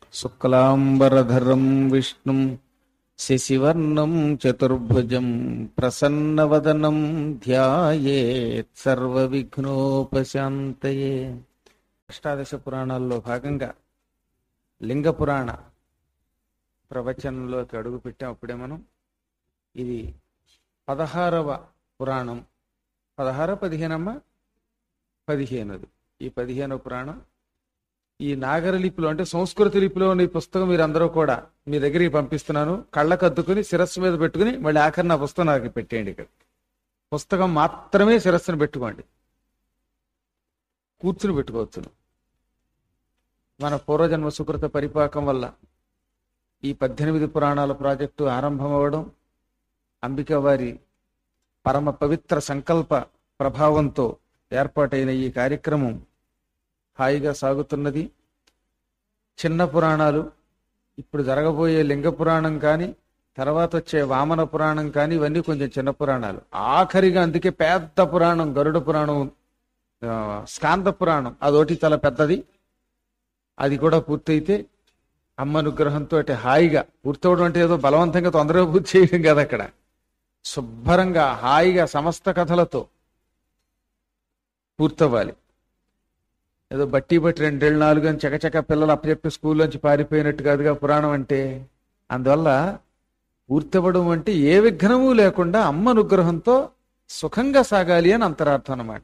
శుక్లాంబరధరం విష్ణుం శశివర్ణం చతుర్భుజం ప్రసన్నవదనం ధ్యాయేత్ సర్వవిఘ్నోపశాంతయే అష్టాదశ పురాణాల్లో భాగంగా లింగ పురాణ ప్రవచనంలోకి అడుగు పెట్టాం అప్పుడే మనం ఇది పదహారవ పురాణం పదహార పదిహేనమ్మా పదిహేనది ఈ పదిహేనవ పురాణం ఈ నాగర లిపిలో అంటే సంస్కృత లిపిలో ఉన్న ఈ పుస్తకం మీరు అందరూ కూడా మీ దగ్గరికి పంపిస్తున్నాను కళ్ళకు అద్దుకుని శిరస్సు మీద పెట్టుకుని మళ్ళీ ఆఖరి నా పుస్తకం నాకు పెట్టేయండి ఇక్కడ పుస్తకం మాత్రమే శిరస్సును పెట్టుకోండి కూర్చుని పెట్టుకోవచ్చును మన పూర్వజన్మ సుకృత పరిపాకం వల్ల ఈ పద్దెనిమిది పురాణాల ప్రాజెక్టు ఆరంభం అవ్వడం అంబిక వారి పరమ పవిత్ర సంకల్ప ప్రభావంతో ఏర్పాటైన ఈ కార్యక్రమం హాయిగా సాగుతున్నది చిన్న పురాణాలు ఇప్పుడు జరగబోయే లింగ పురాణం కానీ తర్వాత వచ్చే వామన పురాణం కానీ ఇవన్నీ కొంచెం చిన్న పురాణాలు ఆఖరిగా అందుకే పెద్ద పురాణం గరుడ పురాణం ఆ, స్కాంద పురాణం అదొకటి చాలా పెద్దది అది కూడా పూర్తయితే అమ్మ అనుగ్రహంతో అంటే హాయిగా పూర్తవడం అంటే ఏదో బలవంతంగా తొందరగా పూర్తి చేయడం కదా అక్కడ శుభ్రంగా హాయిగా సమస్త కథలతో పూర్తవ్వాలి ఏదో బట్టి బట్టి రెండేళ్ళు నాలుగు అని చకచక పిల్లలు అప్పచెప్పి స్కూల్లోంచి పారిపోయినట్టు కాదుగా పురాణం అంటే అందువల్ల పూర్తవ్వడం అంటే ఏ విఘ్నము లేకుండా అమ్మ అనుగ్రహంతో సుఖంగా సాగాలి అని అంతరార్థం అన్నమాట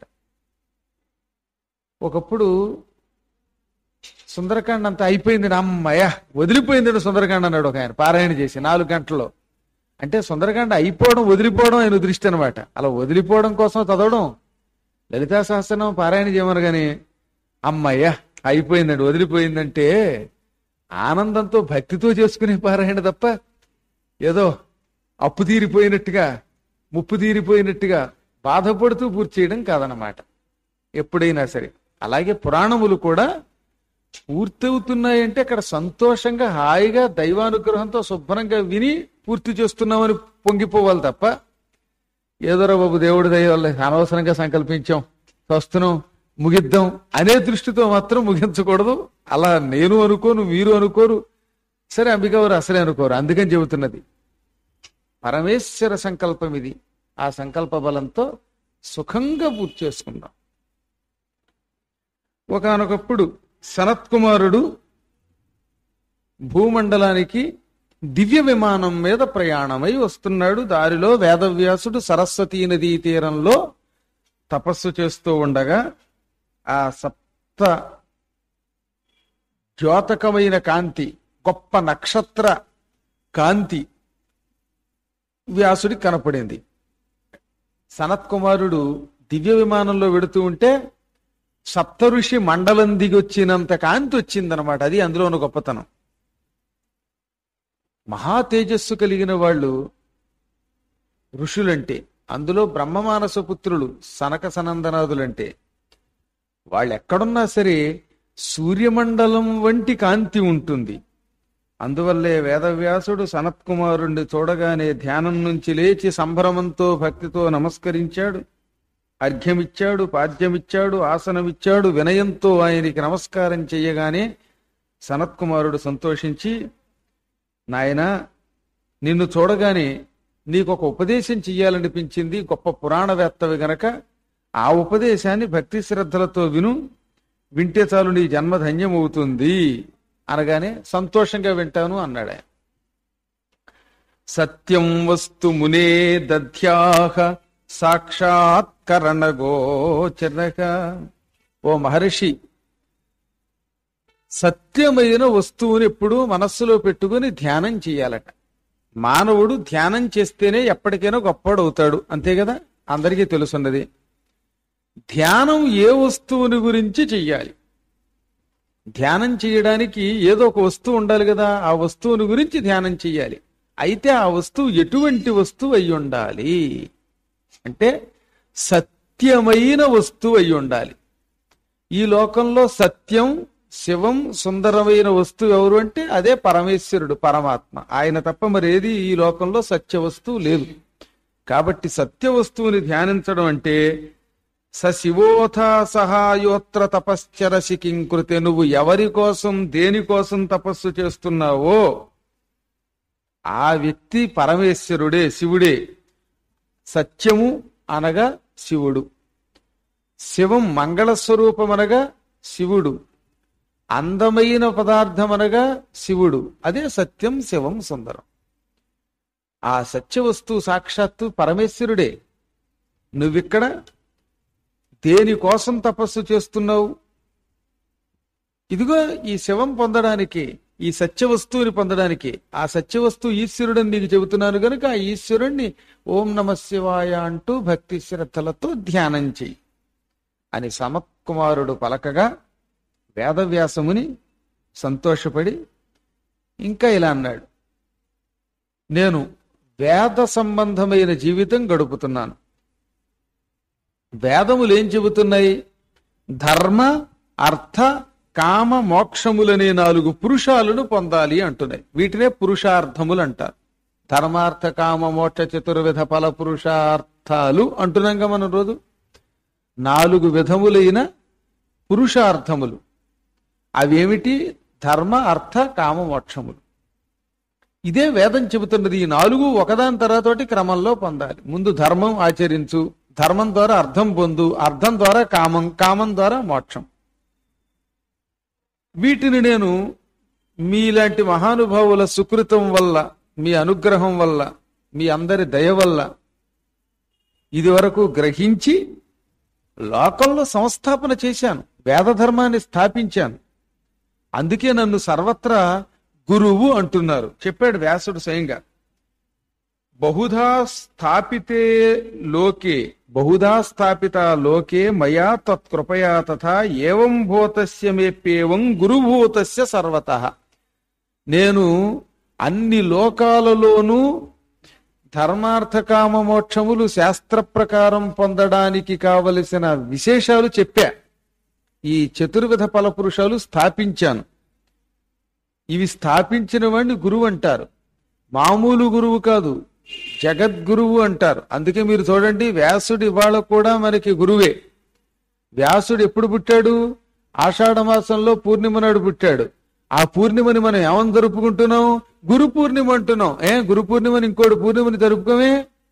ఒకప్పుడు సుందరకాండ అంతా అయిపోయింది అమ్మయ్య వదిలిపోయింది సుందరకాండ అన్నాడు ఒక ఆయన పారాయణ చేసి నాలుగు గంటల్లో అంటే సుందరకాండ అయిపోవడం వదిలిపోవడం ఆయన దృష్టి అనమాట అలా వదిలిపోవడం కోసం చదవడం లలితా సహస్రనామ పారాయణ చేయమని కానీ అమ్మయ్య అయిపోయిందండి వదిలిపోయిందంటే ఆనందంతో భక్తితో చేసుకునే పారాయణ తప్ప ఏదో అప్పు తీరిపోయినట్టుగా ముప్పు తీరిపోయినట్టుగా బాధపడుతూ పూర్తి చేయడం కాదనమాట ఎప్పుడైనా సరే అలాగే పురాణములు కూడా పూర్తవుతున్నాయంటే అక్కడ సంతోషంగా హాయిగా దైవానుగ్రహంతో శుభ్రంగా విని పూర్తి చేస్తున్నామని పొంగిపోవాలి తప్ప ఏదోరా బాబు దేవుడి దయ వల్ల అనవసరంగా సంకల్పించాం వస్తున్నాం ముగిద్దాం అనే దృష్టితో మాత్రం ముగించకూడదు అలా నేను అనుకోను మీరు అనుకోరు సరే అంబికవారు అసలే అనుకోరు అందుకని చెబుతున్నది పరమేశ్వర సంకల్పం ఇది ఆ సంకల్ప బలంతో సుఖంగా పూర్తి చేసుకుందాం ఒకనొకప్పుడు సనత్కుమారుడు భూమండలానికి దివ్య విమానం మీద ప్రయాణమై వస్తున్నాడు దారిలో వేదవ్యాసుడు సరస్వతీ నదీ తీరంలో తపస్సు చేస్తూ ఉండగా ఆ సప్త ద్యోతకమైన కాంతి గొప్ప నక్షత్ర కాంతి వ్యాసుడికి కనపడింది సనత్ కుమారుడు దివ్య విమానంలో వెడుతూ ఉంటే సప్తఋషి మండలం దిగొచ్చినంత కాంతి వచ్చిందనమాట అది అందులో ఉన్న గొప్పతనం మహా తేజస్సు కలిగిన వాళ్ళు ఋషులంటే అందులో బ్రహ్మమానస పుత్రులు సనక సనందనాదులంటే వాళ్ళు ఎక్కడున్నా సరే సూర్యమండలం వంటి కాంతి ఉంటుంది అందువల్లే వేదవ్యాసుడు సనత్కుమారుణ్ణి చూడగానే ధ్యానం నుంచి లేచి సంభ్రమంతో భక్తితో నమస్కరించాడు అర్ఘ్యమిచ్చాడు పాద్యమిచ్చాడు ఆసనమిచ్చాడు వినయంతో ఆయనకి నమస్కారం చెయ్యగానే సనత్కుమారుడు సంతోషించి నాయనా నిన్ను చూడగానే నీకు ఒక ఉపదేశం చెయ్యాలనిపించింది గొప్ప పురాణవేత్తవి గనక ఆ ఉపదేశాన్ని భక్తి శ్రద్ధలతో విను వింటే చాలు నీ జన్మ ధన్యమవుతుంది అనగానే సంతోషంగా వింటాను అన్నాడు ఆయన సత్యం వస్తు మునే దధ్యాహ సాక్షాత్కరణ గోచరగా ఓ మహర్షి సత్యమైన వస్తువుని ఎప్పుడూ మనస్సులో పెట్టుకుని ధ్యానం చేయాలట మానవుడు ధ్యానం చేస్తేనే ఎప్పటికైనా గొప్పడవుతాడు అంతే కదా అందరికీ తెలుసున్నది ధ్యానం ఏ వస్తువుని గురించి చెయ్యాలి ధ్యానం చేయడానికి ఏదో ఒక వస్తువు ఉండాలి కదా ఆ వస్తువుని గురించి ధ్యానం చెయ్యాలి అయితే ఆ వస్తువు ఎటువంటి వస్తువు అయి ఉండాలి అంటే సత్యమైన వస్తువు అయి ఉండాలి ఈ లోకంలో సత్యం శివం సుందరమైన వస్తువు ఎవరు అంటే అదే పరమేశ్వరుడు పరమాత్మ ఆయన తప్ప మరేది ఈ లోకంలో సత్య వస్తువు లేదు కాబట్టి సత్య వస్తువుని ధ్యానించడం అంటే స శివోథ సహాయోత్ర తపశ్చరసి కింకృతే నువ్వు ఎవరి కోసం దేనికోసం తపస్సు చేస్తున్నావో ఆ వ్యక్తి పరమేశ్వరుడే శివుడే సత్యము అనగా శివుడు శివం మంగళస్వరూపమనగా శివుడు అందమైన పదార్థమనగా శివుడు అదే సత్యం శివం సుందరం ఆ సత్య వస్తువు సాక్షాత్తు పరమేశ్వరుడే నువ్విక్కడ దేనికోసం తపస్సు చేస్తున్నావు ఇదిగో ఈ శివం పొందడానికి ఈ సత్య వస్తువుని పొందడానికి ఆ సత్య వస్తువు ఈశ్వరుడని నీకు చెబుతున్నాను గనుక ఆ ఈశ్వరుణ్ణి ఓం నమ శివాయ అంటూ భక్తి శ్రద్ధలతో ధ్యానం చెయ్యి అని సమకుమారుడు పలకగా వేదవ్యాసముని సంతోషపడి ఇంకా ఇలా అన్నాడు నేను వేద సంబంధమైన జీవితం గడుపుతున్నాను వేదములు ఏం చెబుతున్నాయి ధర్మ అర్థ కామ మోక్షములనే నాలుగు పురుషాలను పొందాలి అంటున్నాయి వీటినే పురుషార్థములు అంటారు ధర్మార్థ కామ మోక్ష చతుర్విధ ఫల పురుషార్థాలు అంటున్నాం మనం రోజు నాలుగు విధములైన పురుషార్థములు అవేమిటి ధర్మ అర్థ కామ మోక్షములు ఇదే వేదం చెబుతున్నది ఈ నాలుగు ఒకదాని తర్వాతోటి క్రమంలో పొందాలి ముందు ధర్మం ఆచరించు ధర్మం ద్వారా అర్థం పొందు అర్థం ద్వారా కామం కామం ద్వారా మోక్షం వీటిని నేను మీలాంటి మహానుభావుల సుకృతం వల్ల మీ అనుగ్రహం వల్ల మీ అందరి దయ వల్ల ఇది వరకు గ్రహించి లోకంలో సంస్థాపన చేశాను వేద ధర్మాన్ని స్థాపించాను అందుకే నన్ను సర్వత్రా గురువు అంటున్నారు చెప్పాడు వ్యాసుడు స్వయంగా బహుధా స్థాపితే లోకే బహుధా స్థాపిత లోకే మయా తత్కృపయా తథా ఏవం భూతస్య మేప్యేవం గురుభూతస్య సర్వత నేను అన్ని లోకాలలోనూ ధర్మార్థ కామ మోక్షములు శాస్త్ర ప్రకారం పొందడానికి కావలసిన విశేషాలు చెప్పా ఈ చతుర్విధ ఫలపురుషాలు స్థాపించాను ఇవి స్థాపించిన వాడిని గురువు అంటారు మామూలు గురువు కాదు జగద్గురువు అంటారు అందుకే మీరు చూడండి వ్యాసుడు ఇవాళ కూడా మనకి గురువే వ్యాసుడు ఎప్పుడు పుట్టాడు ఆషాఢ మాసంలో పూర్ణిమ నాడు పుట్టాడు ఆ పూర్ణిమని మనం ఏమని జరుపుకుంటున్నాం గురు పూర్ణిమ అంటున్నాం ఏ గురు పూర్ణిమని ఇంకోటి పూర్ణిమని జరుపుకోమే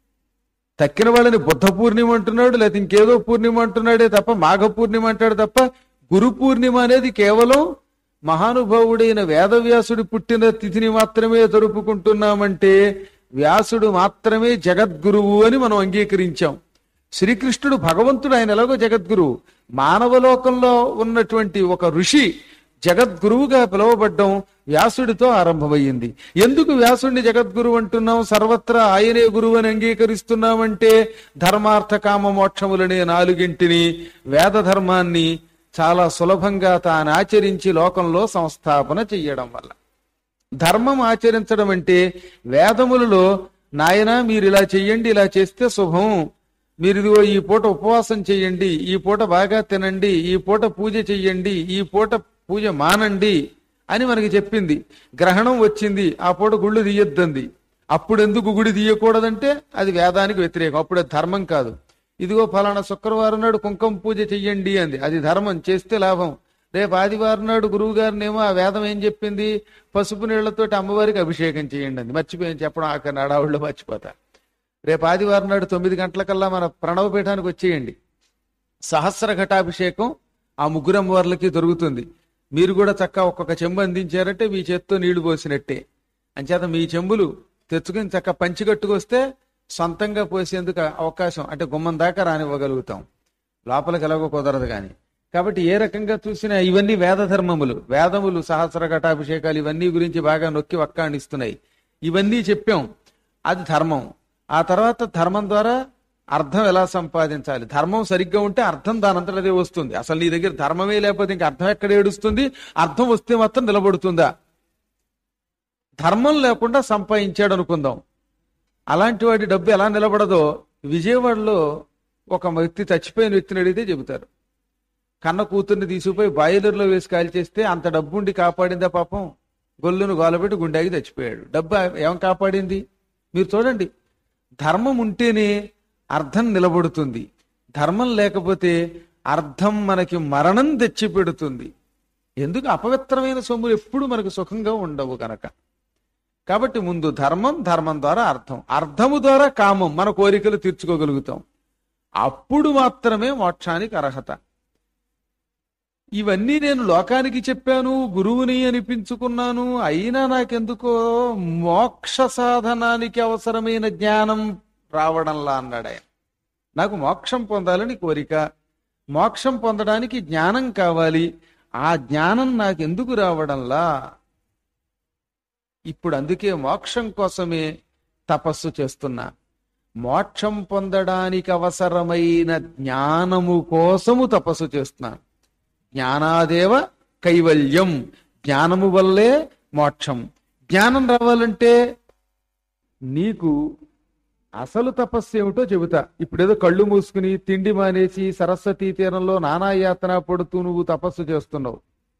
తక్కిన వాళ్ళని బుద్ధ పూర్ణిమ అంటున్నాడు లేకపోతే ఇంకేదో పూర్ణిమ అంటున్నాడే తప్ప మాఘ పూర్ణిమ అంటాడు తప్ప గురు పూర్ణిమ అనేది కేవలం మహానుభావుడైన వేదవ్యాసుడి పుట్టిన తిథిని మాత్రమే జరుపుకుంటున్నామంటే వ్యాసుడు మాత్రమే జగద్గురువు అని మనం అంగీకరించాం శ్రీకృష్ణుడు భగవంతుడు ఆయన ఎలాగో జగద్గురువు మానవలోకంలో ఉన్నటువంటి ఒక ఋషి జగద్గురువుగా పిలువబడ్డం వ్యాసుడితో ఆరంభమయ్యింది ఎందుకు వ్యాసుడిని జగద్గురువు అంటున్నాం సర్వత్రా ఆయనే గురువు అని అంగీకరిస్తున్నామంటే ధర్మార్థ కామ మోక్షములనే నాలుగింటిని వేద ధర్మాన్ని చాలా సులభంగా తాను ఆచరించి లోకంలో సంస్థాపన చెయ్యడం వల్ల ధర్మం ఆచరించడం అంటే వేదములలో నాయన మీరు ఇలా చెయ్యండి ఇలా చేస్తే శుభం మీరు ఇదిగో ఈ పూట ఉపవాసం చెయ్యండి ఈ పూట బాగా తినండి ఈ పూట పూజ చెయ్యండి ఈ పూట పూజ మానండి అని మనకి చెప్పింది గ్రహణం వచ్చింది ఆ పూట గుళ్ళు తీయొద్దంది అప్పుడు ఎందుకు గుడి తీయకూడదంటే అది వేదానికి వ్యతిరేకం అప్పుడు అది ధర్మం కాదు ఇదిగో ఫలానా శుక్రవారం నాడు కుంకుమ పూజ చెయ్యండి అంది అది ధర్మం చేస్తే లాభం రేపు ఆదివారం నాడు గురువు గారినేమో ఆ వేదం ఏం చెప్పింది పసుపు నీళ్లతోటి అమ్మవారికి అభిషేకం చేయండి అంది మర్చిపోయాను చెప్పడం ఆఖరి అడావుల్లో మర్చిపోతా రేపు ఆదివారం నాడు తొమ్మిది గంటలకల్లా మన ప్రణవ పీఠానికి వచ్చేయండి సహస్ర ఘటాభిషేకం ఆ ముగ్గురు అమ్మవార్లకి దొరుకుతుంది మీరు కూడా చక్కగా ఒక్కొక్క చెంబు అందించారంటే మీ చేత్తో నీళ్లు పోసినట్టే అంచేత మీ చెంబులు తెచ్చుకుని చక్క పంచి కట్టుకొస్తే సొంతంగా పోసేందుకు అవకాశం అంటే గుమ్మం దాకా రానివ్వగలుగుతాం లోపలికి ఎలాగో కుదరదు కానీ కాబట్టి ఏ రకంగా చూసినా ఇవన్నీ వేద ధర్మములు వేదములు సహస్ర ఘటాభిషేకాలు ఇవన్నీ గురించి బాగా నొక్కి వక్కాణిస్తున్నాయి ఇవన్నీ చెప్పాం అది ధర్మం ఆ తర్వాత ధర్మం ద్వారా అర్థం ఎలా సంపాదించాలి ధర్మం సరిగ్గా ఉంటే అర్థం దానంతట అదే వస్తుంది అసలు నీ దగ్గర ధర్మమే లేకపోతే ఇంకా అర్థం ఎక్కడ ఏడుస్తుంది అర్థం వస్తే మాత్రం నిలబడుతుందా ధర్మం లేకుండా సంపాదించాడు అనుకుందాం అలాంటి వాడి డబ్బు ఎలా నిలబడదో విజయవాడలో ఒక వ్యక్తి చచ్చిపోయిన వ్యక్తిని అడిగితే చెబుతారు కన్న కూతుర్ని తీసుకుపోయి బాయిలర్లో వేసి కాల్ చేస్తే అంత డబ్బు ఉండి కాపాడిందా పాపం గొల్లును గోలబెట్టి గుండెకి చచ్చిపోయాడు డబ్బు ఏం కాపాడింది మీరు చూడండి ధర్మం ఉంటేనే అర్థం నిలబడుతుంది ధర్మం లేకపోతే అర్థం మనకి మరణం తెచ్చిపెడుతుంది ఎందుకు అపవిత్రమైన సొమ్ములు ఎప్పుడు మనకు సుఖంగా ఉండవు కనుక కాబట్టి ముందు ధర్మం ధర్మం ద్వారా అర్థం అర్థము ద్వారా కామం మన కోరికలు తీర్చుకోగలుగుతాం అప్పుడు మాత్రమే మోక్షానికి అర్హత ఇవన్నీ నేను లోకానికి చెప్పాను గురువుని అనిపించుకున్నాను అయినా నాకెందుకో మోక్ష సాధనానికి అవసరమైన జ్ఞానం రావడంలా అన్నాడు ఆయన నాకు మోక్షం పొందాలని కోరిక మోక్షం పొందడానికి జ్ఞానం కావాలి ఆ జ్ఞానం నాకెందుకు రావడంలా ఇప్పుడు అందుకే మోక్షం కోసమే తపస్సు చేస్తున్నా మోక్షం పొందడానికి అవసరమైన జ్ఞానము కోసము తపస్సు చేస్తున్నాను జ్ఞానాదేవ కైవల్యం జ్ఞానము వల్లే మోక్షం జ్ఞానం రావాలంటే నీకు అసలు తపస్సు ఏమిటో చెబుతా ఇప్పుడేదో కళ్ళు మూసుకుని తిండి మానేసి సరస్వతీ తీరంలో నానాయాతన పడుతూ నువ్వు తపస్సు చేస్తున్నావు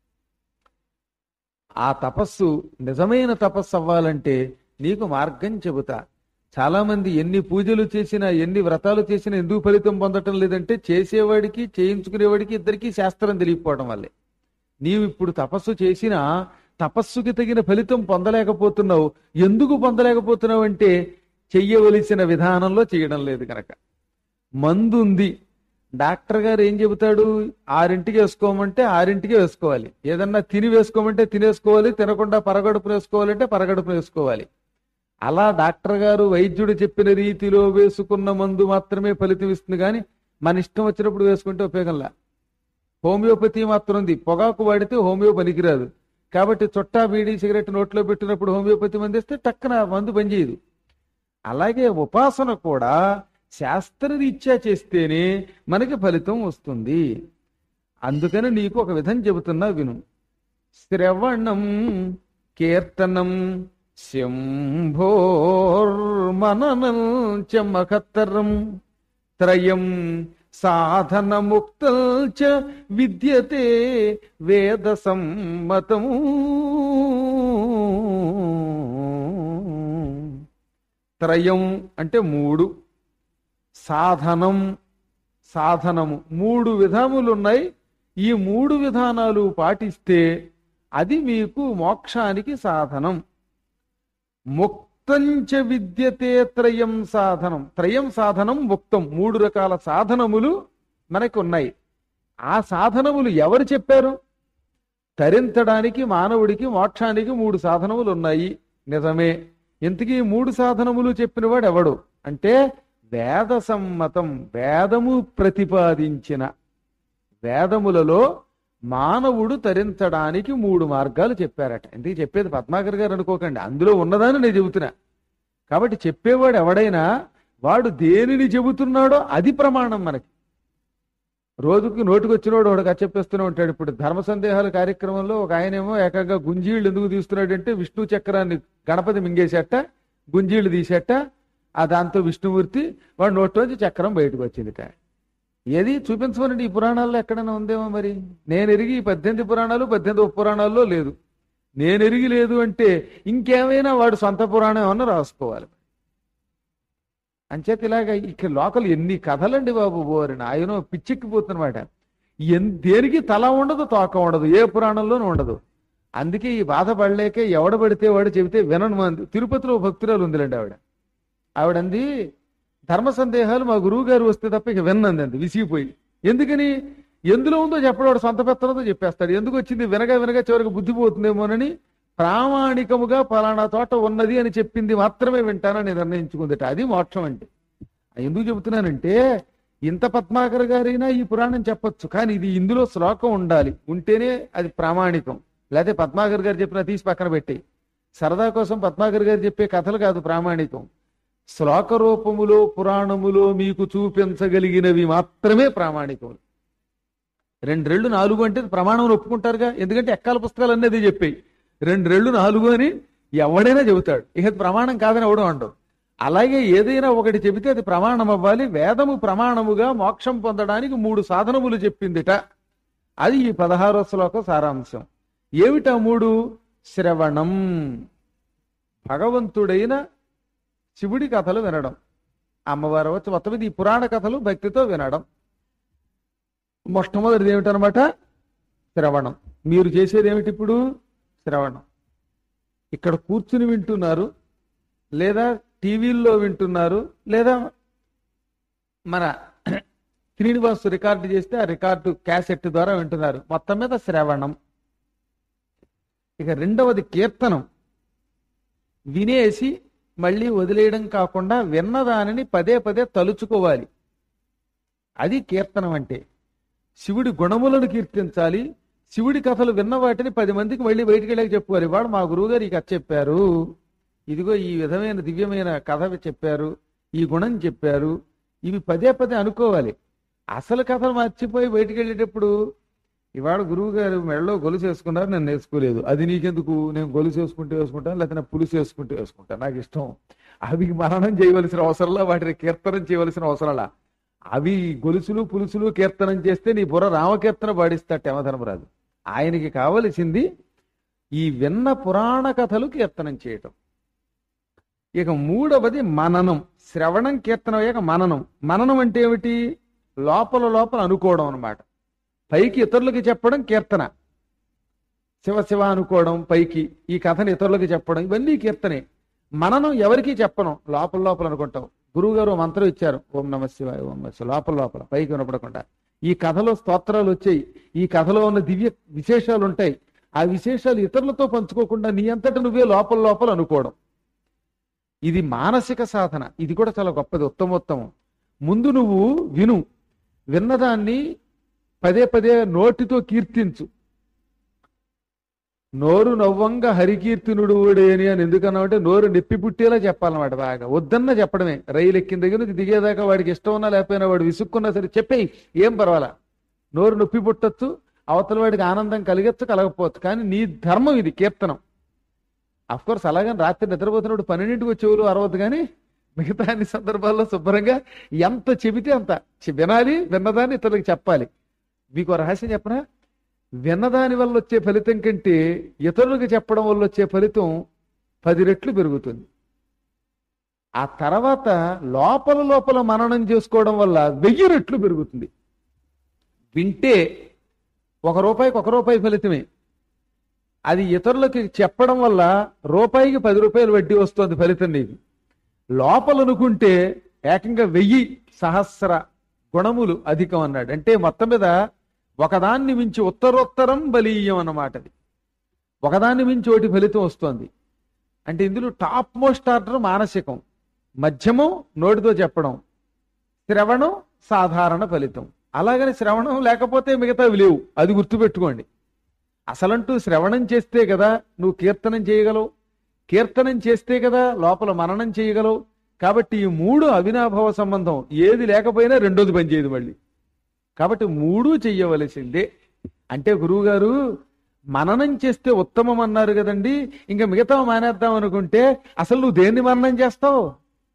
ఆ తపస్సు నిజమైన తపస్సు అవ్వాలంటే నీకు మార్గం చెబుతా చాలా మంది ఎన్ని పూజలు చేసినా ఎన్ని వ్రతాలు చేసినా ఎందుకు ఫలితం పొందటం లేదంటే చేసేవాడికి చేయించుకునేవాడికి ఇద్దరికి శాస్త్రం తెలియకపోవడం వల్లే నీవు ఇప్పుడు తపస్సు చేసినా తపస్సుకి తగిన ఫలితం పొందలేకపోతున్నావు ఎందుకు పొందలేకపోతున్నావు అంటే చెయ్యవలసిన విధానంలో చేయడం లేదు కనుక మందు ఉంది డాక్టర్ గారు ఏం చెబుతాడు ఆరింటికి వేసుకోమంటే ఆరింటికి వేసుకోవాలి ఏదన్నా తిని వేసుకోమంటే తినేసుకోవాలి తినకుండా పరగడుపున వేసుకోవాలంటే పరగడుపున వేసుకోవాలి అలా డాక్టర్ గారు వైద్యుడు చెప్పిన రీతిలో వేసుకున్న మందు మాత్రమే ఫలితం ఇస్తుంది కానీ మన ఇష్టం వచ్చినప్పుడు వేసుకుంటే ఉపయోగంలా హోమియోపతి మాత్రం ఉంది పొగాకు వాడితే హోమియో పనికిరాదు కాబట్టి చుట్టా బీడీ సిగరెట్ నోట్లో పెట్టినప్పుడు హోమియోపతి మంది ఇస్తే టక్కన మందు పనిచేయదు అలాగే ఉపాసన కూడా శాస్త్రరీత్యా చేస్తేనే మనకి ఫలితం వస్తుంది అందుకని నీకు ఒక విధం చెబుతున్నా విను శ్రవణం కీర్తనం శంభోర్మననం చ మహత్తరం త్రయం సాధనముక్తం చ విద్యతే వేద సమ్మతం త్రయం అంటే మూడు సాధనం సాధనము మూడు విధములు ఉన్నాయి ఈ మూడు విధానాలు పాటిస్తే అది మీకు మోక్షానికి సాధనం ముక్తంచ విద్యతే త్రయం సాధనం త్రయం సాధనం ముక్తం మూడు రకాల సాధనములు మనకు ఉన్నాయి ఆ సాధనములు ఎవరు చెప్పారు తరించడానికి మానవుడికి మోక్షానికి మూడు సాధనములు ఉన్నాయి నిజమే ఇంతకీ మూడు సాధనములు చెప్పినవాడు ఎవడు అంటే వేద సమ్మతం వేదము ప్రతిపాదించిన వేదములలో మానవుడు తరించడానికి మూడు మార్గాలు చెప్పారట ఎందుకు చెప్పేది పద్మాకర్ గారు అనుకోకండి అందులో ఉన్నదాన్ని నేను చెబుతున్నా కాబట్టి చెప్పేవాడు ఎవడైనా వాడు దేనిని చెబుతున్నాడో అది ప్రమాణం మనకి రోజుకి నోటికి వచ్చినోడు ఒకడు చెప్పేస్తూనే ఉంటాడు ఇప్పుడు ధర్మ సందేహాల కార్యక్రమంలో ఒక ఆయనేమో ఏకంగా గుంజీళ్ళు ఎందుకు తీస్తున్నాడంటే విష్ణు చక్రాన్ని గణపతి మింగేసేట గుంజీళ్ళు తీసేట ఆ దాంతో విష్ణుమూర్తి వాడు నోట్లోంచి చక్రం బయటకు వచ్చిందిట ఏది చూపించమనండి ఈ పురాణాల్లో ఎక్కడైనా ఉందేమో మరి నేను ఎరిగి ఈ పద్దెనిమిది పురాణాలు పద్దెనిమిది ఉప పురాణాల్లో లేదు నేను ఎరిగి లేదు అంటే ఇంకేమైనా వాడు సొంత పురాణం ఏమన్నా రాసుకోవాలి అంచేత ఇలాగ ఇక్కడ లోకల్ ఎన్ని కథలండి బాబు బోరిన ఆయన పిచ్చెక్కిపోతున్నమాట ఎన్ దేనికి తల ఉండదు తోక ఉండదు ఏ పురాణంలోనూ ఉండదు అందుకే ఈ బాధపడలేక ఎవడ పడితే వాడు చెబితే వినను మంది తిరుపతిలో భక్తురాలు ఉందిలేండి ఆవిడ ఆవిడంది ధర్మ సందేహాలు మా గురువు గారు వస్తే తప్ప ఇక విన్నంది అంది విసిగిపోయి ఎందుకని ఎందులో ఉందో చెప్పడాడు సొంత పెత్తనతో చెప్పేస్తాడు ఎందుకు వచ్చింది వినగా వినగా చివరికి బుద్ధి పోతుందేమోనని ప్రామాణికముగా పలానా తోట ఉన్నది అని చెప్పింది మాత్రమే వింటానని నిర్ణయించుకుందట అది మోక్షం అంటే ఎందుకు చెబుతున్నానంటే ఇంత పద్మాకర్ గారైనా ఈ పురాణం చెప్పొచ్చు కానీ ఇది ఇందులో శ్లోకం ఉండాలి ఉంటేనే అది ప్రామాణికం లేకపోతే పద్మాకర్ గారు చెప్పిన తీసి పక్కన పెట్టి సరదా కోసం పద్మాకర్ గారు చెప్పే కథలు కాదు ప్రామాణికం శ్లోక రూపములో పురాణములో మీకు చూపించగలిగినవి మాత్రమే ప్రామాణికములు రెండు రెళ్ళు నాలుగు అంటే ప్రమాణం ఒప్పుకుంటారుగా ఎందుకంటే ఎక్కాల పుస్తకాలు అన్నీ అదే చెప్పాయి రెండు రెళ్ళు నాలుగు అని ఎవడైనా చెబుతాడు ఇక అది ప్రమాణం కాదని ఎవడం అంటారు అలాగే ఏదైనా ఒకటి చెబితే అది ప్రమాణం అవ్వాలి వేదము ప్రమాణముగా మోక్షం పొందడానికి మూడు సాధనములు చెప్పిందిట అది ఈ పదహారో శ్లోక సారాంశం ఏమిటా మూడు శ్రవణం భగవంతుడైన శివుడి కథలు వినడం అమ్మవారు వచ్చి మొత్తం మీద ఈ పురాణ కథలు భక్తితో వినడం మొట్టమొదటిది ఏమిటనమాట శ్రవణం మీరు చేసేది ఏమిటి ఇప్పుడు శ్రవణం ఇక్కడ కూర్చుని వింటున్నారు లేదా టీవీల్లో వింటున్నారు లేదా మన శ్రీనివాస్ రికార్డు చేస్తే ఆ రికార్డు క్యాసెట్ ద్వారా వింటున్నారు మొత్తం మీద శ్రవణం ఇక రెండవది కీర్తనం వినేసి మళ్ళీ వదిలేయడం కాకుండా విన్న దానిని పదే పదే తలుచుకోవాలి అది కీర్తనం అంటే శివుడి గుణములను కీర్తించాలి శివుడి కథలు విన్న వాటిని పది మందికి మళ్ళీ బయటికి వెళ్ళాక చెప్పుకోవాలి వాడు మా గురువుగారు ఈ కథ చెప్పారు ఇదిగో ఈ విధమైన దివ్యమైన కథ చెప్పారు ఈ గుణం చెప్పారు ఇవి పదే పదే అనుకోవాలి అసలు కథలు మర్చిపోయి బయటికి వెళ్ళేటప్పుడు ఇవాళ గురువు గారు మెడలో గొలుసు వేసుకున్నారు నేను వేసుకోలేదు అది నీకెందుకు నేను గొలుసు వేసుకుంటూ వేసుకుంటాను లేకపోతే నా పులుసు వేసుకుంటూ వేసుకుంటాను నాకు ఇష్టం అవి మననం చేయవలసిన అవసరంలా వాటిని కీర్తనం చేయవలసిన అవసరంలా అవి గొలుసులు పులుసులు కీర్తనం చేస్తే నీ బుర్ర రామకీర్తన పాడిస్తాడు యమధర్మరాజు ఆయనకి కావలసింది ఈ విన్న పురాణ కథలు కీర్తనం చేయటం ఇక మూడవది మననం శ్రవణం కీర్తనం అయ్యాక మననం మననం అంటే ఏమిటి లోపల లోపల అనుకోవడం అన్నమాట పైకి ఇతరులకి చెప్పడం కీర్తన శివ శివ అనుకోవడం పైకి ఈ కథను ఇతరులకి చెప్పడం ఇవన్నీ కీర్తనే మననం ఎవరికీ చెప్పను లోపల లోపల అనుకుంటాం గురువు గారు మంత్రం ఇచ్చారు ఓం నమ శివాయ ఓం నమ శివాయ లోపల లోపల పైకి వినపడకుండా ఈ కథలో స్తోత్రాలు వచ్చాయి ఈ కథలో ఉన్న దివ్య విశేషాలు ఉంటాయి ఆ విశేషాలు ఇతరులతో పంచుకోకుండా నీ అంతట నువ్వే లోపల లోపల అనుకోవడం ఇది మానసిక సాధన ఇది కూడా చాలా గొప్పది ఉత్తమోత్తమం ముందు నువ్వు విను విన్నదాన్ని పదే పదే నోటితో కీర్తించు నోరు నవ్వంగా హరికీర్తినుడు ఊడేని అని ఎందుకన్నామంటే నోరు నెప్పి పుట్టేలా చెప్పాలన్నమాట బాగా వద్దన్న చెప్పడమే రైలు ఎక్కిన దగ్గర నుంచి దిగేదాకా వాడికి ఇష్టం ఉన్నా లేకపోయినా వాడు విసుక్కున్నా సరే చెప్పేయి ఏం పర్వాలా నోరు నొప్పి పుట్టొచ్చు అవతల వాడికి ఆనందం కలిగచ్చు కలగకపోవచ్చు కానీ నీ ధర్మం ఇది కీర్తనం అఫ్ కోర్స్ అలాగని రాత్రి నిద్రపోతున్నప్పుడు పన్నెండింటికి చెవులు అరవద్దు కానీ మిగతా అన్ని సందర్భాల్లో శుభ్రంగా ఎంత చెబితే అంత చె- వినాలి విన్నదాన్ని ఇతరులకు చెప్పాలి మీకు ఒక రహస్యం చెప్పనా విన్నదాని వల్ల వచ్చే ఫలితం కంటే ఇతరులకు చెప్పడం వల్ల వచ్చే ఫలితం పది రెట్లు పెరుగుతుంది ఆ తర్వాత లోపల లోపల మననం చేసుకోవడం వల్ల వెయ్యి రెట్లు పెరుగుతుంది వింటే ఒక రూపాయికి ఒక రూపాయి ఫలితమే అది ఇతరులకి చెప్పడం వల్ల రూపాయికి పది రూపాయలు వడ్డీ వస్తుంది ఫలితం నీకు లోపల అనుకుంటే ఏకంగా వెయ్యి సహస్ర గుణములు అధికం అన్నాడు అంటే మొత్తం మీద ఒకదాన్ని మించి ఉత్తరోత్తరం బలీయం అన్నమాట అది ఒకదాన్ని మించి ఒకటి ఫలితం వస్తుంది అంటే ఇందులో టాప్ మోస్ట్ ఆర్డర్ మానసికం మధ్యమం నోటితో చెప్పడం శ్రవణం సాధారణ ఫలితం అలాగని శ్రవణం లేకపోతే మిగతావి లేవు అది గుర్తుపెట్టుకోండి అసలంటూ శ్రవణం చేస్తే కదా నువ్వు కీర్తనం చేయగలవు కీర్తనం చేస్తే కదా లోపల మననం చేయగలవు కాబట్టి ఈ మూడు అవినాభావ సంబంధం ఏది లేకపోయినా రెండోది పనిచేయదు మళ్ళీ కాబట్టి మూడు చెయ్యవలసిందే అంటే గురువుగారు మననం చేస్తే ఉత్తమం అన్నారు కదండి ఇంకా మిగతా మానేద్దాం అనుకుంటే అసలు నువ్వు దేన్ని మననం చేస్తావు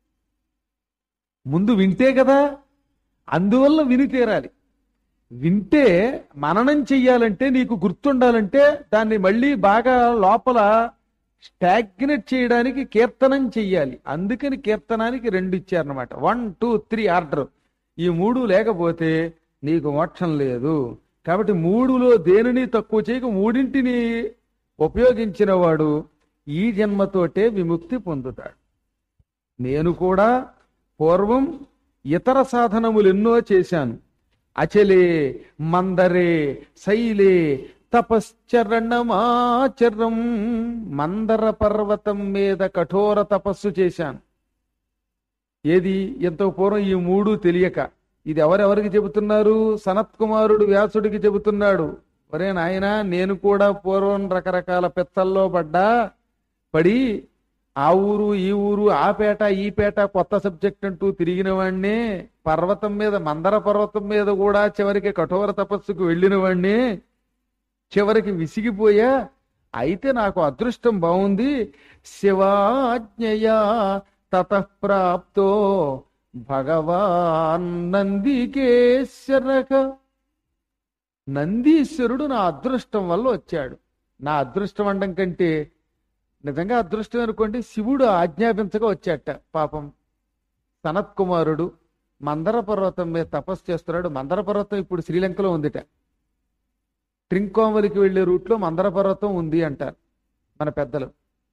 ముందు వింటే కదా అందువల్ల విని తీరాలి వింటే మననం చెయ్యాలంటే నీకు గుర్తుండాలంటే దాన్ని మళ్ళీ బాగా లోపల స్టాగ్నేట్ చేయడానికి కీర్తనం చెయ్యాలి అందుకని కీర్తనానికి రెండు ఇచ్చారనమాట వన్ టూ త్రీ ఆర్డర్ ఈ మూడు లేకపోతే నీకు మోక్షం లేదు కాబట్టి మూడులో దేనిని తక్కువ చేయక మూడింటిని ఉపయోగించిన వాడు ఈ జన్మతోటే విముక్తి పొందుతాడు నేను కూడా పూర్వం ఇతర సాధనములు ఎన్నో చేశాను అచలే మందరే శైలే తపశ్చరణమాచరం మందర పర్వతం మీద కఠోర తపస్సు చేశాను ఏది ఎంతో పూర్వం ఈ మూడు తెలియక ఇది ఎవరెవరికి చెబుతున్నారు సనత్ కుమారుడు వ్యాసుడికి చెబుతున్నాడు ఒరే నాయనా నేను కూడా పూర్వం రకరకాల పెత్తల్లో పడ్డా పడి ఆ ఊరు ఈ ఊరు ఆ పేట ఈ పేట కొత్త సబ్జెక్ట్ అంటూ తిరిగిన వాణ్ణే పర్వతం మీద మందర పర్వతం మీద కూడా చివరికి కఠోర తపస్సుకు వెళ్ళిన వాణ్ణే చివరికి విసిగిపోయా అయితే నాకు అదృష్టం బాగుంది శివాజ్ఞయా తతఃప్రాప్తో భగవాన్ నందికేశ్వరక నందీశ్వరుడు నా అదృష్టం వల్ల వచ్చాడు నా అదృష్టం అనడం కంటే నిజంగా అదృష్టం అనుకోండి శివుడు ఆజ్ఞాపించగా వచ్చాట పాపం సనత్ కుమారుడు మందర పర్వతం మీద తపస్సు చేస్తున్నాడు మందర పర్వతం ఇప్పుడు శ్రీలంకలో ఉందిట ట్రింకోమలికి వెళ్లే రూట్లో మందర పర్వతం ఉంది అంటారు మన పెద్దలు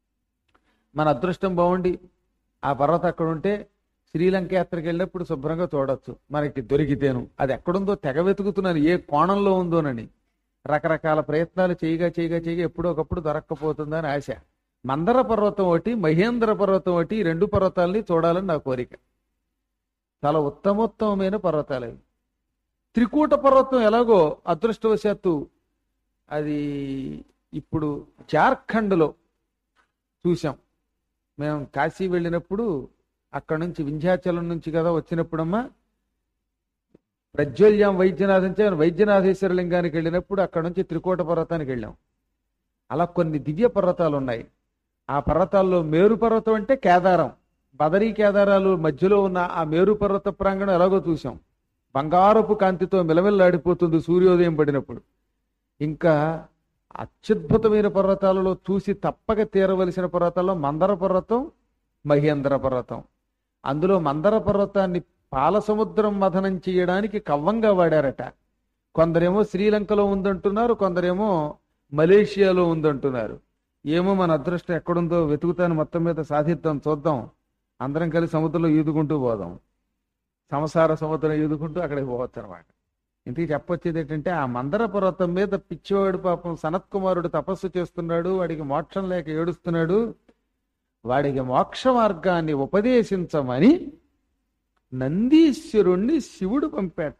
మన అదృష్టం బాగుండి ఆ పర్వతం అక్కడ ఉంటే శ్రీలంక యాత్రకు వెళ్ళినప్పుడు శుభ్రంగా చూడొచ్చు మనకి దొరికితేను అది ఎక్కడుందో తెగ వెతుకుతున్నాను ఏ కోణంలో ఉందోనని రకరకాల ప్రయత్నాలు చేయగా చేయగా చేయగా ఎప్పుడో ఒకప్పుడు దొరక్కపోతుందని ఆశ మందర పర్వతం ఒకటి మహేంద్ర పర్వతం ఒకటి ఈ రెండు పర్వతాలని చూడాలని నా కోరిక చాలా ఉత్తమోత్తమైన పర్వతాలు అవి త్రికూట పర్వతం ఎలాగో అదృష్టవశాత్తు అది ఇప్పుడు జార్ఖండ్లో చూసాం మేము కాశీ వెళ్ళినప్పుడు అక్కడ నుంచి వింధ్యాచలం నుంచి కదా వచ్చినప్పుడమ్మా ప్రజ్వల్యం వైద్యనాథం చే వైద్యనాథేశ్వర లింగానికి వెళ్ళినప్పుడు అక్కడ నుంచి త్రికోట పర్వతానికి వెళ్ళాం అలా కొన్ని దివ్య పర్వతాలు ఉన్నాయి ఆ పర్వతాల్లో మేరు పర్వతం అంటే కేదారం బదరీ కేదారాలు మధ్యలో ఉన్న ఆ మేరు పర్వత ప్రాంగణం ఎలాగో చూసాం బంగారపు కాంతితో మిలమిల్లాడిపోతుంది సూర్యోదయం పడినప్పుడు ఇంకా అత్యద్భుతమైన పర్వతాలలో చూసి తప్పక తీరవలసిన పర్వతాల్లో మందర పర్వతం మహేంద్ర పర్వతం అందులో మందర పర్వతాన్ని పాల సముద్రం మథనం చేయడానికి కవ్వంగా వాడారట కొందరేమో శ్రీలంకలో ఉందంటున్నారు కొందరేమో మలేషియాలో ఉందంటున్నారు ఏమో మన అదృష్టం ఎక్కడుందో వెతుకుతాను మొత్తం మీద సాధిద్దాం చూద్దాం అందరం కలిసి సముద్రంలో ఈదుకుంటూ పోదాం సంసార సముద్రం ఈదుకుంటూ అక్కడికి పోవచ్చు అనమాట ఇంటికి చెప్పొచ్చేది ఏంటంటే ఆ మందర పర్వతం మీద పిచ్చివాడు పాపం సనత్ కుమారుడు తపస్సు చేస్తున్నాడు వాడికి మోక్షం లేక ఏడుస్తున్నాడు వాడికి మోక్ష మార్గాన్ని ఉపదేశించమని నందీశ్వరుణ్ణి శివుడు పంపేట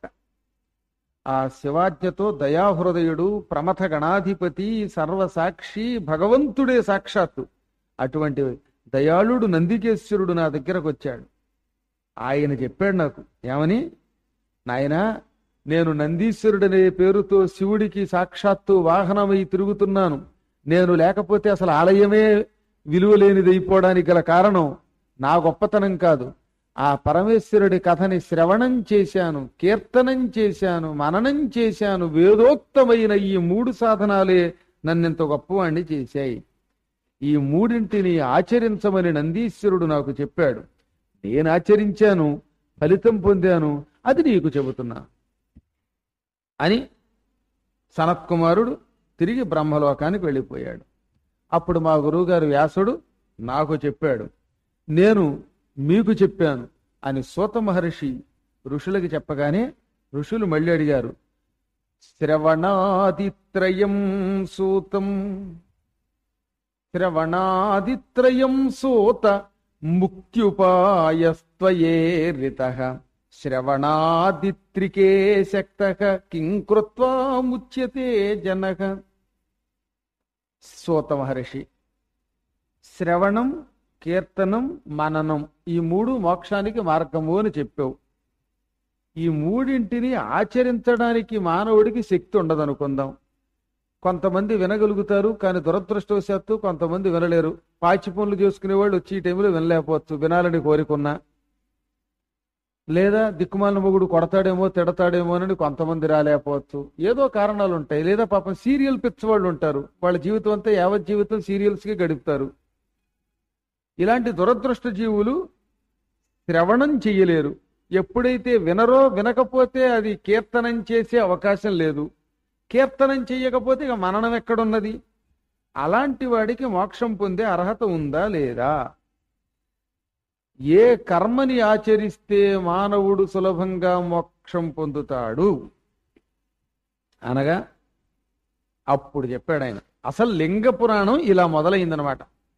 ఆ శివాజ్ఞతో దయాహృదయుడు ప్రమథ గణాధిపతి సర్వసాక్షి భగవంతుడే సాక్షాత్తు అటువంటి దయాళుడు నందికేశ్వరుడు నా దగ్గరకు వచ్చాడు ఆయన చెప్పాడు నాకు ఏమని నాయనా నేను నందీశ్వరుడనే పేరుతో శివుడికి సాక్షాత్తు వాహనమై తిరుగుతున్నాను నేను లేకపోతే అసలు ఆలయమే విలువలేనిది అయిపోవడానికి గల కారణం నా గొప్పతనం కాదు ఆ పరమేశ్వరుడి కథని శ్రవణం చేశాను కీర్తనం చేశాను మననం చేశాను వేదోక్తమైన ఈ మూడు సాధనాలే నన్నింత గొప్పవాణ్ణి చేశాయి ఈ మూడింటిని ఆచరించమని నందీశ్వరుడు నాకు చెప్పాడు నేను ఆచరించాను ఫలితం పొందాను అది నీకు చెబుతున్నా అని సనత్కుమారుడు తిరిగి బ్రహ్మలోకానికి వెళ్ళిపోయాడు అప్పుడు మా గురువుగారు వ్యాసుడు నాకు చెప్పాడు నేను మీకు చెప్పాను అని సూత మహర్షి ఋషులకి చెప్పగానే ఋషులు మళ్ళీ అడిగారు శ్రవణాదిత్రయం సూతం శ్రవణాదిత్రయం సూత ముక్త్యుపాయస్త్వయేరిత శ్రవణాదిత్రికే శక్త కిం కృత్వా ముచ్యతే జనక సూత మహర్షి శ్రవణం కీర్తనం మననం ఈ మూడు మోక్షానికి మార్గము అని చెప్పావు ఈ మూడింటిని ఆచరించడానికి మానవుడికి శక్తి ఉండదనుకుందాం కొంతమంది వినగలుగుతారు కానీ దురదృష్టవశాత్తు కొంతమంది వినలేరు పాచి పనులు చేసుకునే వాళ్ళు వచ్చి ఈ టైంలో వినలేకపోవచ్చు వినాలని కోరికున్నా లేదా దిక్కుమాలిన మొగుడు కొడతాడేమో తిడతాడేమో అని కొంతమంది రాలేకపోవచ్చు ఏదో కారణాలు ఉంటాయి లేదా పాపం సీరియల్ పిచ్చవాళ్ళు ఉంటారు వాళ్ళ జీవితం అంతా యావత్ జీవితం సీరియల్స్ కి గడుపుతారు ఇలాంటి దురదృష్ట జీవులు శ్రవణం చెయ్యలేరు ఎప్పుడైతే వినరో వినకపోతే అది కీర్తనం చేసే అవకాశం లేదు కీర్తనం చెయ్యకపోతే ఇక మననం ఎక్కడున్నది అలాంటి వాడికి మోక్షం పొందే అర్హత ఉందా లేదా ఏ కర్మని ఆచరిస్తే మానవుడు సులభంగా మోక్షం పొందుతాడు అనగా అప్పుడు చెప్పాడు ఆయన అసలు లింగ పురాణం ఇలా మొదలైందనమాట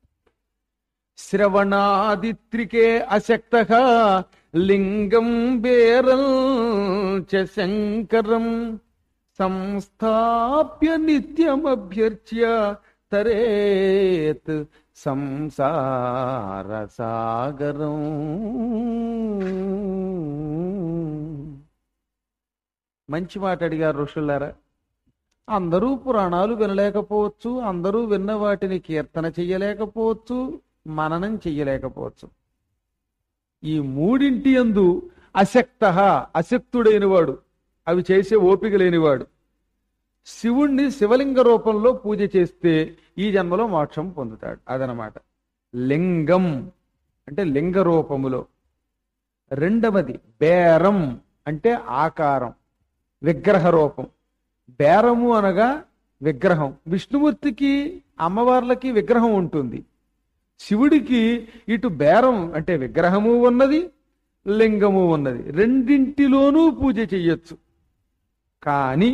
శ్రవణాదిత్రికే అశక్త లింగం బేరం చ శంకరం సంస్థాప్య నిత్యమభ్యర్చ్య తరేత్ సంసార సాగరం మంచి మాట అడిగారు ఋషులారా అందరూ పురాణాలు వినలేకపోవచ్చు అందరూ విన్న వాటిని కీర్తన చెయ్యలేకపోవచ్చు మననం చెయ్యలేకపోవచ్చు ఈ మూడింటి యందు అశక్త అశక్తుడైన వాడు అవి చేసే ఓపిక లేనివాడు శివుణ్ణి శివలింగ రూపంలో పూజ చేస్తే ఈ జన్మలో మోక్షం పొందుతాడు అదనమాట లింగం అంటే లింగ రూపములో రెండవది బేరం అంటే ఆకారం విగ్రహ రూపం బేరము అనగా విగ్రహం విష్ణుమూర్తికి అమ్మవార్లకి విగ్రహం ఉంటుంది శివుడికి ఇటు బేరం అంటే విగ్రహము ఉన్నది లింగము ఉన్నది రెండింటిలోనూ పూజ చెయ్యొచ్చు కానీ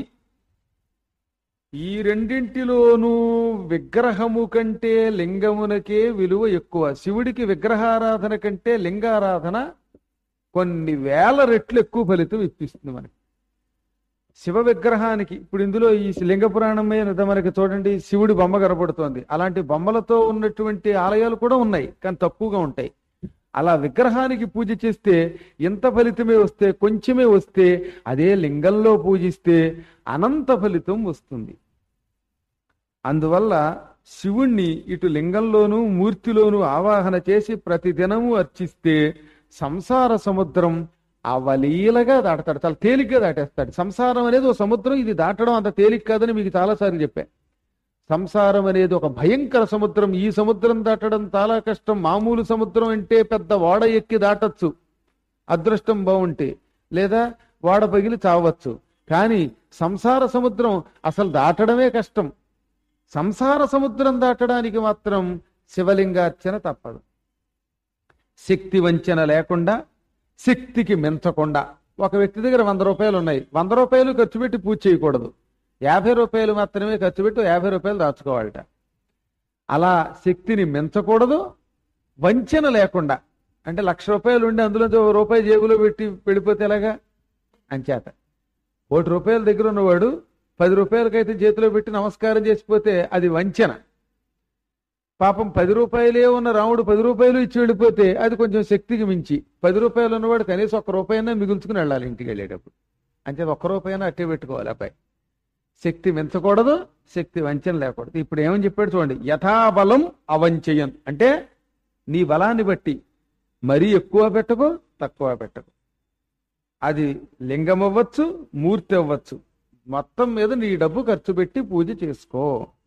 ఈ రెండింటిలోనూ విగ్రహము కంటే లింగమునకే విలువ ఎక్కువ శివుడికి విగ్రహారాధన కంటే లింగారాధన కొన్ని వేల రెట్లు ఎక్కువ ఫలితం ఇప్పిస్తుంది మనకి శివ విగ్రహానికి ఇప్పుడు ఇందులో ఈ లింగ పురాణం మీద మనకి చూడండి శివుడి బొమ్మ కనబడుతోంది అలాంటి బొమ్మలతో ఉన్నటువంటి ఆలయాలు కూడా ఉన్నాయి కానీ తక్కువగా ఉంటాయి అలా విగ్రహానికి పూజ చేస్తే ఎంత ఫలితమే వస్తే కొంచెమే వస్తే అదే లింగంలో పూజిస్తే అనంత ఫలితం వస్తుంది అందువల్ల శివుణ్ణి ఇటు లింగంలోనూ మూర్తిలోనూ ఆవాహన చేసి ప్రతిదినము అర్చిస్తే సంసార సముద్రం అవలీలగా దాటతాడు చాలా తేలిగ్గా దాటేస్తాడు సంసారం అనేది ఒక సముద్రం ఇది దాటడం అంత తేలిక కాదని మీకు చాలాసార్లు చెప్పా సంసారం అనేది ఒక భయంకర సముద్రం ఈ సముద్రం దాటడం చాలా కష్టం మామూలు సముద్రం అంటే పెద్ద ఓడ ఎక్కి దాటొచ్చు అదృష్టం బాగుంటే లేదా ఓడ పగిలి చావచ్చు కానీ సంసార సముద్రం అసలు దాటడమే కష్టం సంసార సముద్రం దాటడానికి మాత్రం శివలింగార్చన తప్పదు శక్తి వంచన లేకుండా శక్తికి మించకుండా ఒక వ్యక్తి దగ్గర వంద రూపాయలు ఉన్నాయి వంద రూపాయలు ఖర్చు పెట్టి పూజ చేయకూడదు యాభై రూపాయలు మాత్రమే ఖర్చు పెట్టి యాభై రూపాయలు దాచుకోవాలట అలా శక్తిని మించకూడదు వంచన లేకుండా అంటే లక్ష రూపాయలు ఉండి అందులో ఓ రూపాయి జేబులో పెట్టి వెళ్ళిపోతే ఎలాగా అంచేత కోటి రూపాయల దగ్గర ఉన్నవాడు పది రూపాయలకైతే చేతిలో పెట్టి నమస్కారం చేసిపోతే అది వంచన పాపం పది రూపాయలే ఉన్న రాముడు పది రూపాయలు ఇచ్చి వెళ్ళిపోతే అది కొంచెం శక్తికి మించి పది రూపాయలు ఉన్నవాడు కనీసం ఒక్క రూపాయనా మిగుల్చుకుని వెళ్ళాలి ఇంటికి వెళ్ళేటప్పుడు అంటే ఒక్క రూపాయనా అట్టే పెట్టుకోవాలి అబ్బాయి శక్తి మించకూడదు శక్తి వంచన లేకూడదు ఇప్పుడు ఏమని చెప్పాడు చూడండి యథాబలం అవంచయన్ అంటే నీ బలాన్ని బట్టి మరీ ఎక్కువ పెట్టకు తక్కువ పెట్టకు అది లింగం అవ్వచ్చు మూర్తి అవ్వచ్చు మొత్తం మీద నీ డబ్బు ఖర్చు పెట్టి పూజ చేసుకో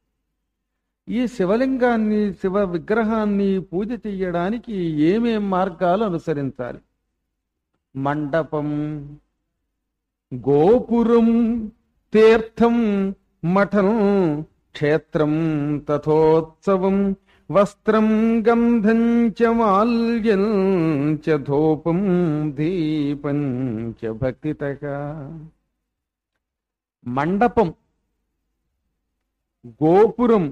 ఈ శివలింగాన్ని శివ విగ్రహాన్ని పూజ చెయ్యడానికి ఏమేం మార్గాలు అనుసరించాలి మండపం గోపురం తీర్థం మఠం క్షేత్రం తథోత్సవం వస్త్రం గంధం చ మాల్యం చ ధూపం దీపం చ భక్తితక మండపం గోపురం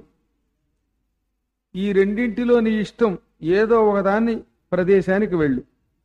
ఈ రెండింటిలో నీ ఇష్టం ఏదో ఒకదాన్ని ప్రదేశానికి వెళ్ళు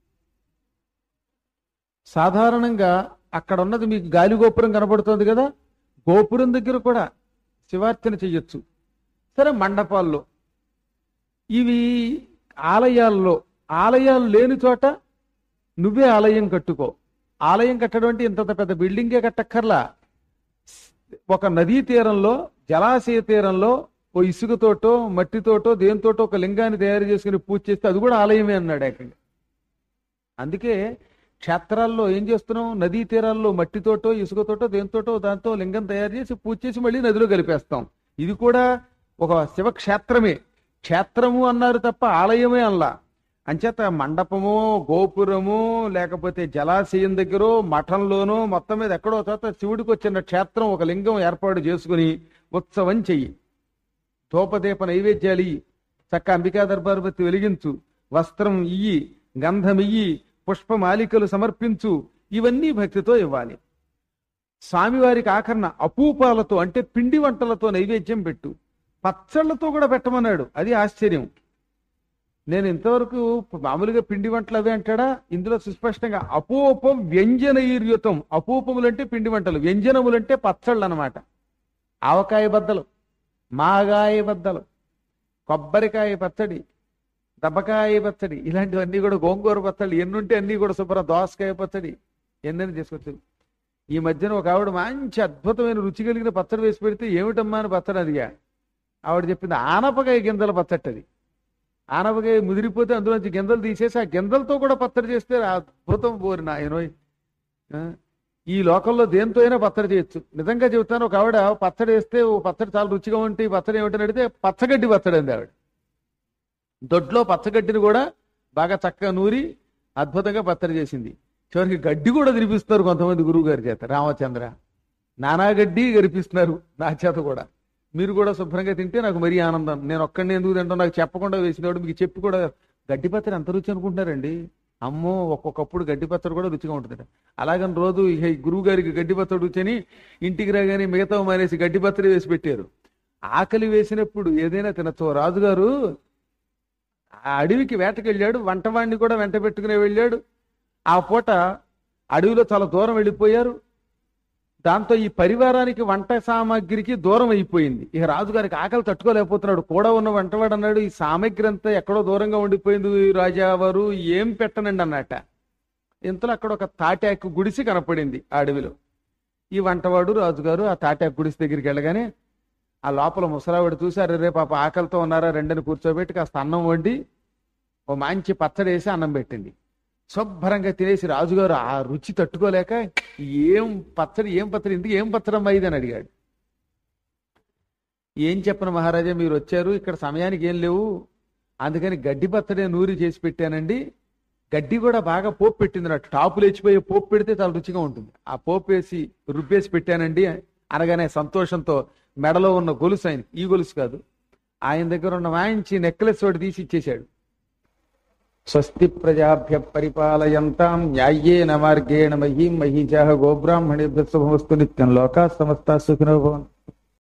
సాధారణంగా అక్కడ ఉన్నది మీకు గాలి గోపురం కనబడుతోంది కదా గోపురం దగ్గర కూడా శివార్చన చెయ్యొచ్చు సరే మండపాల్లో ఇవి ఆలయాల్లో ఆలయాలు లేని చోట నువ్వే ఆలయం కట్టుకో ఆలయం కట్టడం అంటే ఇంత పెద్ద బిల్డింగే కట్టక్కర్లా ఒక నదీ తీరంలో జలాశయ తీరంలో ఓ ఇసుకతోటో మట్టితోటో దేనితోటో ఒక లింగాన్ని తయారు చేసుకుని పూజ చేస్తే అది కూడా ఆలయమే అన్నాడు ఏకంగా అందుకే క్షేత్రాల్లో ఏం చేస్తున్నాం నదీ తీరాల్లో మట్టితోటో ఇసుకతోటో దేనితోటో దాంతో లింగం తయారు చేసి పూజ చేసి మళ్ళీ నదిలో కలిపేస్తాం ఇది కూడా ఒక శివక్షేత్రమే క్షేత్రము అన్నారు తప్ప ఆలయమే అల్లా అంచేత మండపము గోపురము లేకపోతే జలాశయం దగ్గర మఠంలోనో మొత్తం మీద ఎక్కడో చోట శివుడికి వచ్చిన క్షేత్రం ఒక లింగం ఏర్పాటు చేసుకుని ఉత్సవం చెయ్యి ధూపదీప నైవేద్యాలు ఇయ్యి చక్క అంబికా దర్బారుపతి వెలిగించు వస్త్రం ఇయ్యి గంధం ఇయ్యి పుష్పమాలికలు సమర్పించు ఇవన్నీ భక్తితో ఇవ్వాలి స్వామివారికి ఆఖరణ అపూపాలతో అంటే పిండి వంటలతో నైవేద్యం పెట్టు పచ్చళ్ళతో కూడా పెట్టమన్నాడు అది ఆశ్చర్యం నేను ఇంతవరకు మామూలుగా పిండి వంటలు అవే అంటాడా ఇందులో సుస్పష్టంగా అపూపం వ్యంజనయుతం అపూపములు అంటే పిండి వంటలు వ్యంజనములు అంటే పచ్చళ్ళు అన్నమాట ఆవకాయ బద్దలు మాగాయ బద్దలు కొబ్బరికాయ పచ్చడి దబ్బకాయ పచ్చడి ఇలాంటివన్నీ కూడా గోంగూర పచ్చడి ఎన్నుంటే అన్ని కూడా శుభ్రం దోసకాయ పచ్చడి ఎన్నని తీసుకొచ్చు ఈ మధ్యన ఒక ఆవిడ మంచి అద్భుతమైన రుచి కలిగిన పచ్చడి వేసి పెడితే ఏమిటమ్మా అని పచ్చడి అదిగా ఆవిడ చెప్పింది ఆనపకాయ గింజల పచ్చడి అది ఆనపకాయ ముదిరిపోతే అందులోంచి గింజలు తీసేసి ఆ గింజలతో కూడా పచ్చడి చేస్తే అద్భుతం పోరి నాయనోయ్ ఆ, ఈ లోకంలో దేంతో అయినా పచ్చడి చేయొచ్చు నిజంగా చెబుతాను ఒక ఆవిడ పచ్చడి వేస్తే ఓ పచ్చడి చాలా రుచిగా ఉంటే ఈ పచ్చడి ఏమిటని అడిగితే పచ్చగడ్డి పచ్చడి అంది ఆవిడ దొడ్లో పచ్చగడ్డిని కూడా బాగా చక్కగా నూరి అద్భుతంగా పచ్చడి చేసింది చివరికి గడ్డి కూడా తినిపిస్తున్నారు కొంతమంది గురువు గారి చేత రామచంద్ర నానా గడ్డి గరిపిస్తున్నారు నా చేత కూడా మీరు కూడా శుభ్రంగా తింటే నాకు మరీ ఆనందం నేను ఒక్కడిని ఎందుకు తింటాను నాకు చెప్పకుండా వేసినవాడు మీకు చెప్పి కూడా గడ్డి పచ్చడి ఎంత రుచి అనుకుంటున్నారండి అమ్మో ఒక్కొక్కప్పుడు గడ్డి పచ్చడి కూడా రుచిగా ఉంటుంది అలాగని రోజు ఇక ఈ గురువు గారికి గడ్డి పచ్చడి రుచని ఇంటికి రాగానే మిగతా మానేసి గడ్డి పచ్చడి వేసి పెట్టారు ఆకలి వేసినప్పుడు ఏదైనా తినచ్చు రాజుగారు ఆ అడవికి వేటకి వెళ్ళాడు వంటవాణ్ణి కూడా వెంట పెట్టుకుని వెళ్ళాడు ఆ పూట అడవిలో చాలా దూరం వెళ్ళిపోయారు దాంతో ఈ పరివారానికి వంట సామాగ్రికి దూరం అయిపోయింది ఇక రాజుగారికి ఆకలి తట్టుకోలేకపోతున్నాడు కూడా ఉన్న వంటవాడు అన్నాడు ఈ సామాగ్రి అంతా ఎక్కడో దూరంగా ఉండిపోయింది ఈ రాజావారు ఏం పెట్టనండి అన్నట ఇంతలో అక్కడ ఒక తాటాకు గుడిసి కనపడింది ఆ అడవిలో ఈ వంటవాడు రాజుగారు ఆ తాటాకు గుడిసి దగ్గరికి వెళ్ళగానే ఆ లోపల ముసలావిడ చూసారు రే పాప ఆకలితో ఉన్నారా రెండని కూర్చోబెట్టి కాస్త అన్నం వండి ఓ మంచి పచ్చడి వేసి అన్నం పెట్టింది శుభ్రంగా తినేసి రాజుగారు ఆ రుచి తట్టుకోలేక ఏం పచ్చడి ఏం పచ్చడి ఇందుకు ఏం పచ్చడమ్మా ఇది అని అడిగాడు ఏం చెప్పను మహారాజా మీరు వచ్చారు ఇక్కడ సమయానికి ఏం లేవు అందుకని గడ్డి పచ్చడి నూరి చేసి పెట్టానండి గడ్డి కూడా బాగా పోపు పెట్టింది నాకు టాపు లేచిపోయి పోపు పెడితే చాలా రుచిగా ఉంటుంది ఆ పోపు వేసి రుబ్బేసి పెట్టానండి అనగానే సంతోషంతో మెడలో ఉన్న గొలుసు ఆయన ఈ గొలుసు కాదు ఆయన దగ్గర ఉన్న వాయించి నెక్లెస్ ఒకటి తీసి ఇచ్చేశాడు స్వస్తి ప్రజాభ్య పరిపాలయంతాం న్యాయేన మార్గేణ మహీం మహీజాహ గోబ్రాహ్మణేభ్య శుభమస్తు నిత్యం లోకా సమస్త సుఖినో భవంతు